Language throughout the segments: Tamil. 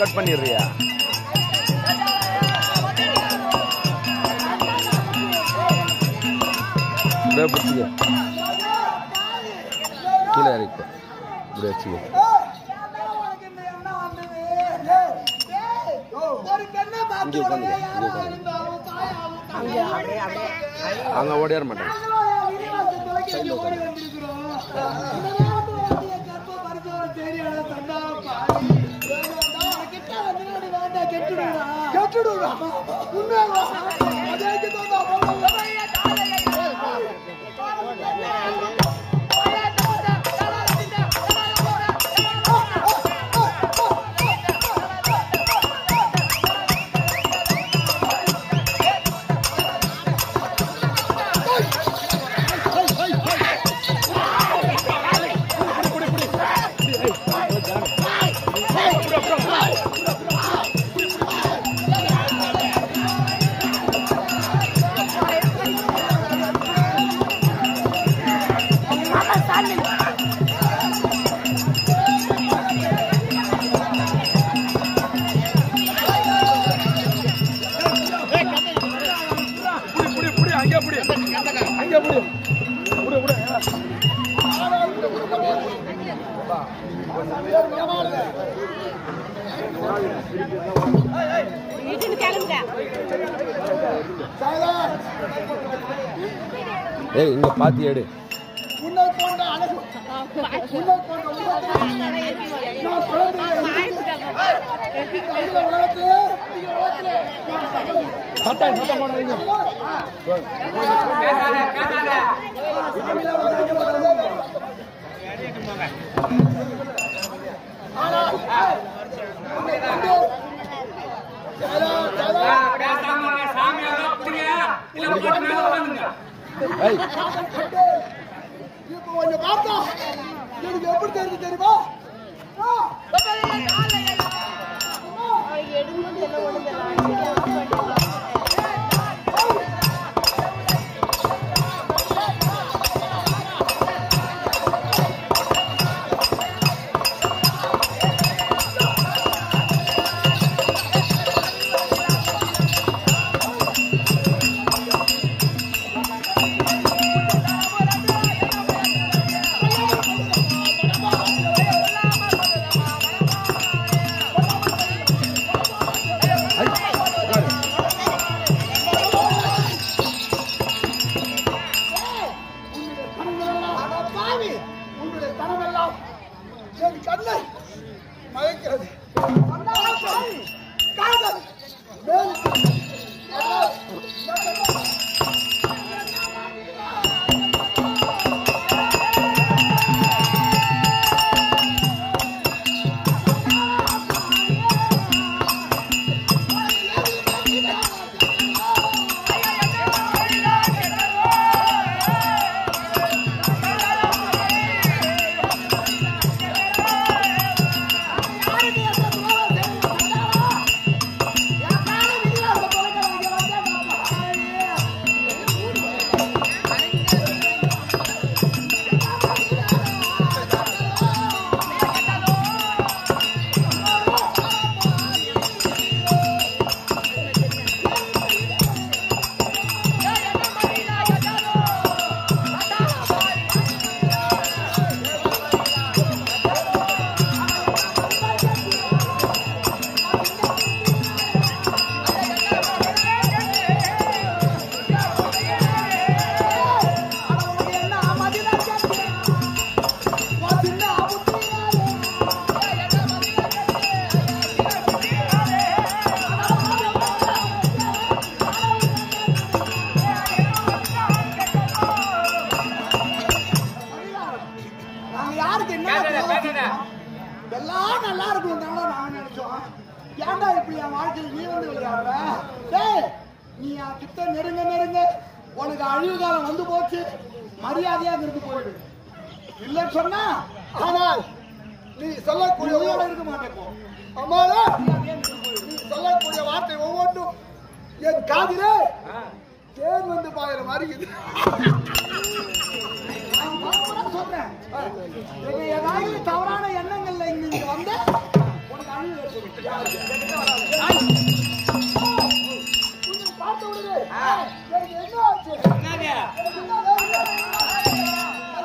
கட் பண்ணிடுறியா இப்படியே பிடிச்சிக்க கீழே இறக்கி இப்படி வச்சுக்க இங்கே உட்காந்துக்க இங்கே உட்காந்துக்க அங்கே ஓடியார மாட்டேன் வீட்டுக்கு கிளம்புங்க ஏய் இங்கே பார்த்து எடு ஏய் இப்போ உன்னை பார்த்தா எனக்கு எப்படி தெரிஞ்சு தெரியுமா ஆ, அட பாவி, உன்னுடைய கனவெல்லாம் என் கண்ணை மயக்கிறது அட பாவி, காதல் மேல் நாங்க யாருக்கு என்ன துரோகம்? எல்லாம் நல்லா இருக்கும் தானே நாங்க நினைச்சோம் ஏன்டா இப்படி என் வாழ்க்கையில் நீ வந்து விளையாடுற டேய் நீ என் கிட்ட நெருங்க நெருங்க உனக்கு அழிவு காலம் வந்து போச்சு மரியாதையா இருந்து போயிடு இல்லைன்னு சொன்னா ஆனால் நீ சொல்லக்கூடிய உயிரோட இருக்க மாட்டேன் அம்மாடா நீ சொல்லக்கூடிய வார்த்தை ஒவ்வொன்றும் என் காதிலே தேன் வந்து பாயிர மாதிரி இருக்குது நான் மறுபடியும் சொல்றேன் இது ஏதாவது தவறான எண்ணங்கள்ல இங்க இங்க வந்து உனக்கு அழிவு ஏற்படும் உன்னை பார்த்த உடனே, ஏய், எனக்கு என்ன ஆச்சு? எனக்கு என்ன ஆச்சு?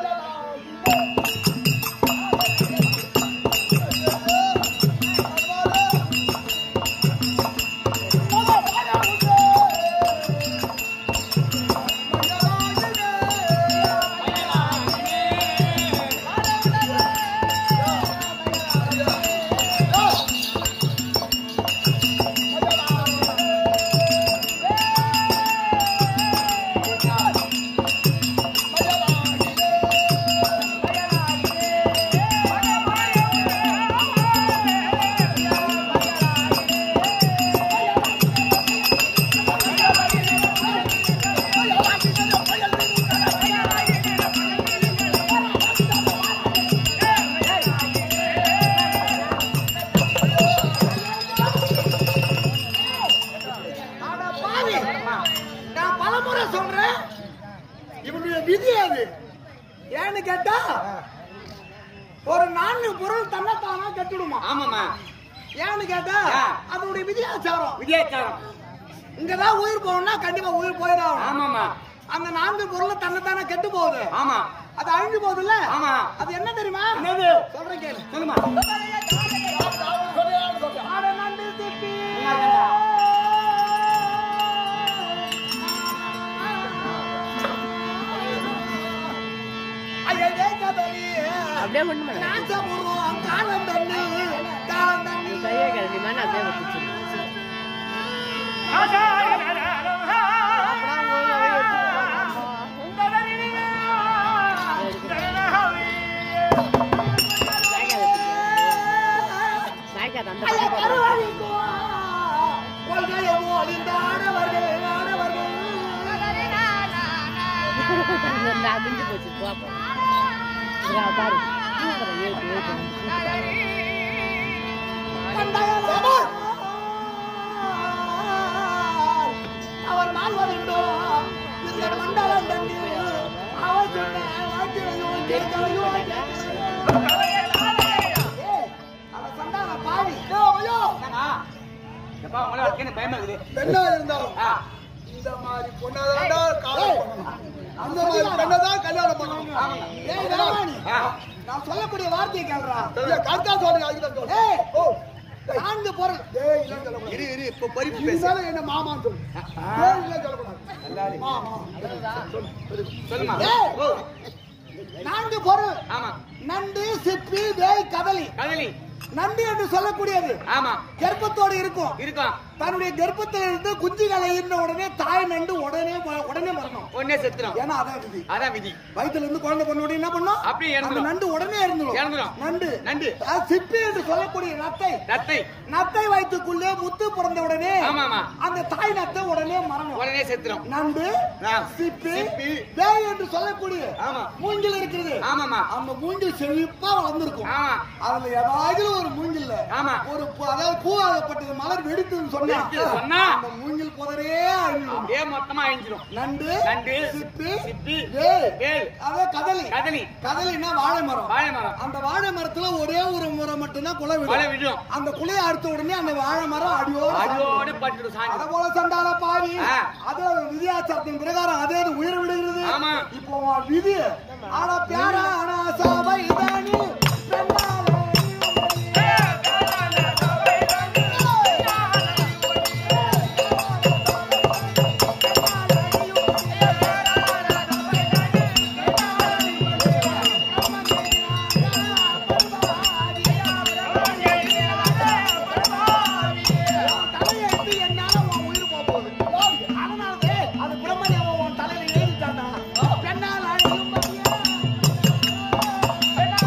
அட பாவி. நான் பலமுறை சொல்றேன் இவனுடைய விதி அது ஏன்னு கேட்டா ஒரு நான்கு பொருள் தன்னைத்தானா கட்டிடுமா ஆமாமா ஏன்னு கேட்டா ஆ. அதனுடைய விதியாச்சாரம் விஜயாச்சாரம் இங்கதான் உயிர் போகணும்னா கண்டிப்பா உயிர் போயிடும் ஆமாமா அந்த நான்கு பொருள் தன்னைத்தானே கெட்டு போகுது ஆமா அது அழிஞ்சு போகுதுல்ல ஆமா அது என்ன தெரியுமா என்னது? சொல்றேன் கேளு சொல்லுமா அட நண்டு சிப்பி. ஐயையே கதறி. அப்படியே ஒண்ணு பண்ண நாசமுறும் காலம் தண்ணி, காலம் தண்ணி. கையை கிளம்பிமா நான் அப்படியே வச்சுச்சு நாய்க்காத அந்த ஐயா, பக்கம் கருவாளிக்கும் கொள்கையும் ஒளிந்த ஆடவர்கள், ஆடவர்கள். இந்த அடிஞ்சு போச்சு பாப்போம் பாரு சூப்பரா ஏத்து ஏத்து கண்டகலாமார். அவர் மால்வதுண்டோம் இந்த மண்டலம் தண்ணி அவர் சொன்ன வாக்கியங்களும் கேட்கலையும் ஏய், அவன் சண்டான பாவி யோ, யோ. எப்பா உங்களை வளர்க்க பயமா இருக்குது பெண்ணா இருந்தாலும் ஆ, இந்த மாதிரி பொண்ணாதான்டா காலம் பண்ணணும். அந்த மாதிரி பெண்ணதான் கல்யாணம் பண்ணணும் ஏய், வேணாம் நீ. ஆ. நான் சொல்லக்கூடிய வார்த்தையை கேள்றா இல்ல, கரெக்டா சொல்றீங்க அதுக்கு தான் ஏய், ஓ நான்கு பொருள் டேய் இல்ல சொல்லக்கூடாது இரு இரு இப்ப பறிப்பு பேசு இருந்தாலும் என்ன மாமான்னு சொல்லு டேய் இல்ல சொல்லக்கூடாது மாமா சொல்லுமா ஏய். ஓ நான்கு பொருள் ஆமா நண்டு சிப்பி வேய் கதலி கதலி நண்டு என்று சொல்லக்கூடியது ஆமா கர்ப்பத்தோடு இருக்கும் இருக்கும் தன்னுடைய கர்ப்பத்தில் இருந்து குஞ்சுகளை ஈன்ற உடனே தாய் நண்டு உடனே ம- உடனே மரணம் ஒன்னே செத்துரும் ஏன்னா அதான் விதி அதான் விதி வயித்துல இருந்து குழந்தை பண்ண உடனே என்ன பண்ணும் அப்படியே அந்த இறந்துரும். நண்டு உடனே இறந்துடும் இறந்துரும். நண்டு நண்டு. அது சிப்பி என்று சொல்லக்கூடிய நத்தை ரத்தை நத்தை வயிற்றுக்குள்ளே முத்து பிறந்த உடனே ஆமா, ஆமா. அந்த தாய் நத்தை உடனே மரணம் உடனே செத்துரும் நண்டு ஆ. சிப்பி சிப்பி. வேய் என்று சொல்லக்கூடிய ஆமா. மூங்கில் இருக்குது ஆமாமா அந்த மூங்கில் செழிப்பா வளர்ந்துருக்கும் ஆமா அதுல ஏதாவது ஒரு மூங்கில்ல ஆமா. ஒரு பூ- அதாவது பூவாகப்பட்டது மலர் வெடித்துன்னு சொன்னா வெடித்து சொன்னா? அந்த மூங்கில் புதரே அழிஞ்சிடும் அப்படியே மொத்தமா அழிஞ்சிரும் நண்டு நண்டு, சிப்பி சிப்பி, வேல் வேல், அதாவது கதலி கதலி கதலின்னா வாழை மரம் வாழை மரம் அந்த வாழை மரத்துல ஒரே ஒரு முறை மட்டும்தான் குலை மழை விடும் விடும் அந்த குலையை அறுத்த உடனே அந்த வாழை மரம் அடியோட அதோட பட்டுடும் அத சாஞ்சிடும் போல சண்டால பாவி ஆ. அது விதியாச்சாரத்தின் பிரகாரம் அதே அது உயிர் விடுகிறது ஆமா. இப்போ உன் விதி ஆனா பியாரா ஆனா சபை தானி தலையெழுத்து என்னால உன் உயிர் போக போகுது அதனால அது பிரம்மதேவன் உன் தலையில எழுதிட்டாண்டா பெண்ணால் அழியும்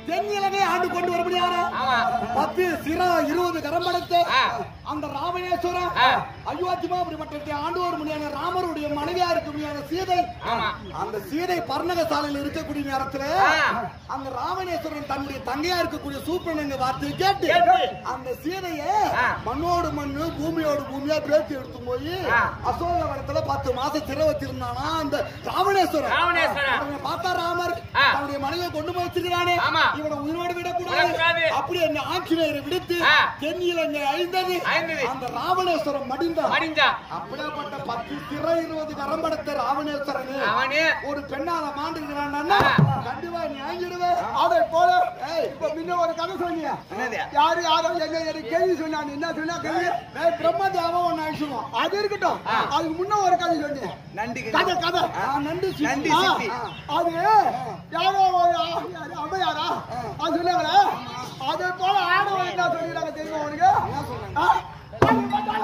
தென்னிலவே ஆண்டு கொண்டு வரும்படி யாரு ஆமா பத்து சிரம் இருபது கரம் படைத்து ஆ. அந்த ராமணேஸ்வரம் ஆ. அயோத்திமா அப்படிப்பட்ட ஆண்டவர் முடியான ராமருடைய மனைவியா இருக்க முடியாத சீதை ஆமா அந்த சீதை பர்ணக சாலையில் இருக்கக்கூடிய நேரத்துல ஆ. அந்த ராமணேஸ்வரன் தன்னுடைய தங்கையா இருக்கக்கூடிய சூப்பனங்க வார்த்தையை கேட்டு கேட்டு. அந்த சீதைய ஆ. மண்ணோடு மண்ணு பூமியோடு பூமியா பேசி எடுத்து போய் ஆ. அசோகவனத்துல பத்து மாசம் சிறை வச்சிருந்தானா அந்த ராமணேஸ்வரன் ராவணேஸ்வரன். அவனை பார்த்தா ராமர் ஆ. தன்னுடைய மனைவியை கொண்டு போய் வச்சிருக்கானே ஆமா. இவனை உயிரோடு விடக்கூடாது விடக்கூடாது. அப்படி அந்த ஆஞ்சநேயரை விடுத்து ஆ. தென்னிலங்கை அழிந்தது அழிந்தது. அந்த ராவணேஸ்வரம் மடிந்தான் மடிஞ்சா அப்படியாப்பட்ட பத்து சிறை இருபது கரம்படத்த ராவணேஸ்வரன் அவனே ஒரு பெண்ணால மாண்டுகிறான்னா ஆ. கண்டிப்பா நீ ஆங்கிடுவேன் அதை போல ஏய், இப்ப முன்ன ஒரு கதை சொன்னீங்க என்னது யாரு யாரோ என்ன என்ன கேள்வி சொன்னாங்க என்ன சொன்னா கேள்வி ஏய், பிரம்மதேவன் ஒண்ணு அழிச்சுவோம் அது இருக்கட்டும் ஆ. அதுக்கு முன்ன ஒரு கதை சொன்னீங்க நன்றி கதை கதை ஆ, நண்டு சிப்பி. நண்டு ஆ, சிப்பி. ஆ. அது யாரோ ஒரு ஆ- யாரு, அம்மையாரா அது சொன்னாங்களே அதே போல ஆடவன் என்ன சொல்லிடுறாங்க தெரியுமா உனக்கு ஆ? அது பட்டாளம்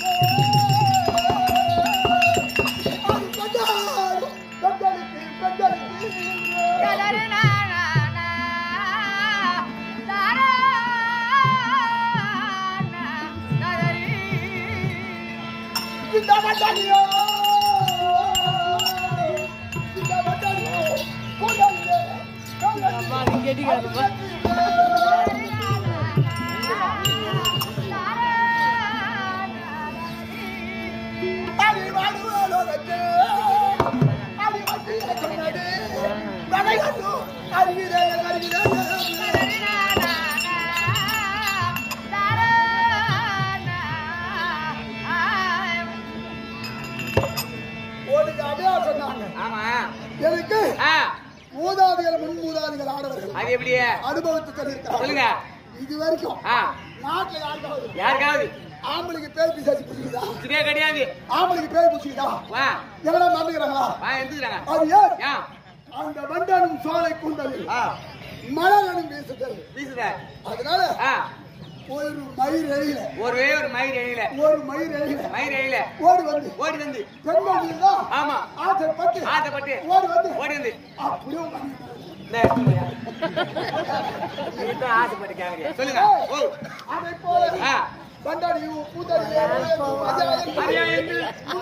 அது பட்டாளம். பெண்களுக்கு, பெண்களுக்கு. இந்த பட்டாளியோ இந்த பட்டாளியோ கூடாது அப்பா நீ கெட்டிக்காரப்பா அடி வாடுவதற்கு அடி வட்டி சொன்னது வகையது அறிகிறே அறிகிறே ஒரு கதையா சொன்னாங்க ஆமா எனக்கு ஆ மூதாதிகள் முன் மூதாதிகள் ஆடவர்கள் அது எப்படியே அனுபவத்தை சொல்லியிருக்காங்க சொல்லுங்க இது வரைக்கும் ஆ நாட்டுல யாருக்காவது யாருக்காவது ஆம்பளைக்கு பேய் பிசாசி பிடிக்குதா சுத்தே கிடையாது ஆம்பளைக்கு பேய் பிடிக்குதா வா எவ்வளவு நம்புகிறாங்களா வா எந்துக்கிறாங்க அது ஏன் ஏன் அந்த வண்டனும் சோலை கூந்தலில் ஆ மலரனும் வீசுதல் வீசுத அதனால ஆ ஒரு மயிர் எழில ஒரே ஒரு மயிர் எழில ஒரு மயிர் எழில மயிர் எழில ஓடி வந்து ஓடி வந்து பெண்கள் மீதுதான் ஆமா ஆசைப்பட்டு ஆசைப்பட்டு ஓடி வந்து ஓடி வந்து அப்படியே உட்கார்ந்து. இந்த எடுத்துக்கோயா. நீதான் ஆசைப்பட்டு கேக்குறியா? சொல்லுங்க ஓ அதை போல ஆ பண்டாடி பூத்தாடி மரியா என்று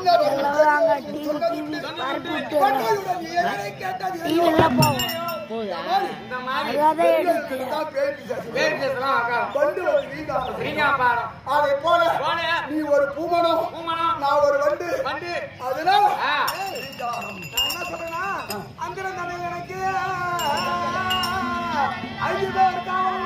போதா இந்த மாதிரி பேர் பேர் பேசலாம் அக்கா. பண்டு வந்து வீங்காது. நீங்க பாடம் அதை போல போன நீ ஒரு பூமனம் பூமணம் நான் ஒரு வண்டு வந்து அதனால ஆ நான் என்ன சொல்றேன்னா அங்கிருந்த எனக்கு ஐந்து பேர் காவல்